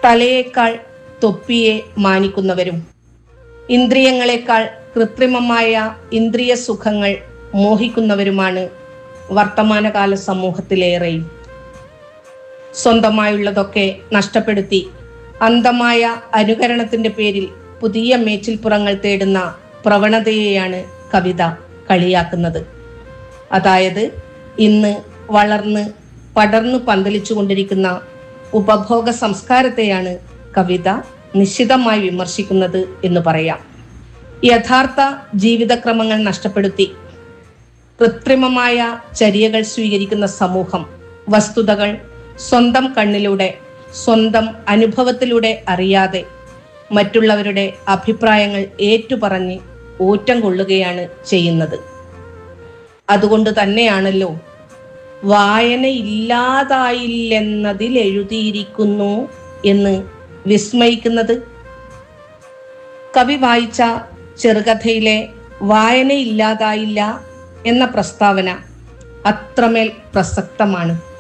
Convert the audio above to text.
തലയേക്കാൾ തൊപ്പിയെ മാനിക്കുന്നവരും ഇന്ദ്രിയങ്ങളെക്കാൾ കൃത്രിമമായ ഇന്ദ്രിയ സുഖങ്ങൾ മോഹിക്കുന്നവരുമാണ് വർത്തമാനകാല സമൂഹത്തിലേറെയും സ്വന്തമായുള്ളതൊക്കെ നഷ്ടപ്പെടുത്തി അന്ധമായ അനുകരണത്തിന്റെ പേരിൽ പുതിയ മേച്ചിൽപ്പുറങ്ങൾ തേടുന്ന പ്രവണതയെയാണ് കവിത കളിയാക്കുന്നത് അതായത് ഇന്ന് വളർന്ന് പടർന്നു പന്തലിച്ചു കൊണ്ടിരിക്കുന്ന ഉപഭോഗ സംസ്കാരത്തെയാണ് കവിത നിശ്ചിതമായി വിമർശിക്കുന്നത് എന്ന് പറയാം യഥാർത്ഥ ജീവിതക്രമങ്ങൾ നഷ്ടപ്പെടുത്തി കൃത്രിമമായ ചര്യകൾ സ്വീകരിക്കുന്ന സമൂഹം വസ്തുതകൾ സ്വന്തം കണ്ണിലൂടെ സ്വന്തം അനുഭവത്തിലൂടെ അറിയാതെ മറ്റുള്ളവരുടെ അഭിപ്രായങ്ങൾ ഏറ്റുപറഞ്ഞ് ഊറ്റം കൊള്ളുകയാണ് ചെയ്യുന്നത് അതുകൊണ്ട് തന്നെയാണല്ലോ വായനയില്ലാതായില്ലെന്നതിൽ എഴുതിയിരിക്കുന്നു എന്ന് വിസ്മയിക്കുന്നത് കവി വായിച്ച ചെറുകഥയിലെ വായനയില്ലാതായില്ല എന്ന പ്രസ്താവന അത്രമേൽ പ്രസക്തമാണ്